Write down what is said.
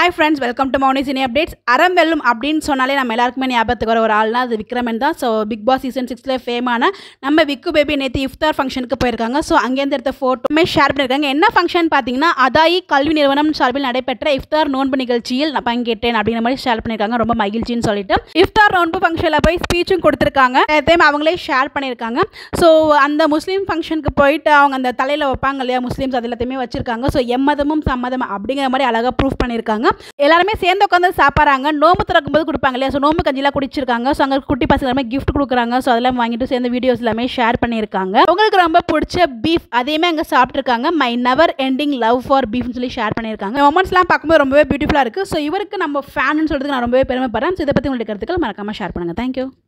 hi friends welcome to Mouni cine updates Aram Vellum அப்படின்னு சொன்னாலே நம்ம எல்லாருக்குமே ஞாபகத்துக்கு வர ஒரு ஆள்னா அது விக்ரமன் தான் ஸோ பிக் பாஸ் சீசன் சிக்ஸில் ஃபேமான நம்ம விக்கு பேபி நேற்று இஃப்தார் ஃபங்க்ஷனுக்கு போயிருக்காங்க ஸோ அங்கேருந்து எடுத்த ஃபோட்டோமே ஷேர் பண்ணியிருக்காங்க என்ன ஃபங்க்ஷன் பார்த்தீங்கன்னா அதாயி கல்வி நிறுவனம் சார்பில் நடைபெற்ற இஃப்தார் நோன்பு நிகழ்ச்சியில் நான் பங்கேற்றேன் அப்படிங்கிற மாதிரி ஷேர் பண்ணியிருக்காங்க ரொம்ப மகிழ்ச்சின்னு சொல்லிட்டு இஃப்தார் நோன்பு ஃபங்க்ஷனில் போய் ஸ்பீச்சும் கொடுத்துருக்காங்க அதையும் அவங்களே ஷேர் பண்ணியிருக்காங்க ஸோ அந்த முஸ்லீம் ஃபங்க்ஷனுக்கு போயிட்டு அவங்க அந்த தலையில் வைப்பாங்க இல்லையா முஸ்லீம்ஸ் அது எல்லாத்தையுமே வச்சிருக்காங்க ஸோ எம்மதமும் சம்மதம் அப்படிங்கிற மாதிரி அழகாக ப்ரூஃப் பண்ணியிருக்காங்க எல்லாருமே சேர்ந்து உட்காந்து சாப்பிட்றாங்க நோம்பு திறக்கும் போது கொடுப்பாங்க இல்லையா ஸோ நோம்பு கஞ்சிலாம் குடிச்சிருக்காங்க ஸோ அங்கே குட்டி பசங்க எல்லாமே கிஃப்ட் கொடுக்குறாங்க ஸோ அதெல்லாம் வாங்கிட்டு சேர்ந்து வீடியோஸ் எல்லாமே ஷேர் பண்ணியிருக்காங்க உங்களுக்கு ரொம்ப பிடிச்ச பீஃப் அதையுமே அங்கே சாப்பிட்ருக்காங்க my never ending love for பீஃப்னு சொல்லி ஷேர் பண்ணியிருக்காங்க மொமெண்ட்ஸ்லாம் பார்க்கும்போது ரொம்பவே பியூட்டிஃபுல்லாக இருக்குது ஸோ இவருக்கு நம்ம ஃபேன்னு சொல்கிறதுக்கு நான் ரொம்பவே பெருமைப்படுறேன் ஸோ இதை பற்றி உங்களுக்கு கருத்துக்கள் மறக்காமல் ஷேர் பண்ணுங்கள் தேங்க்யூ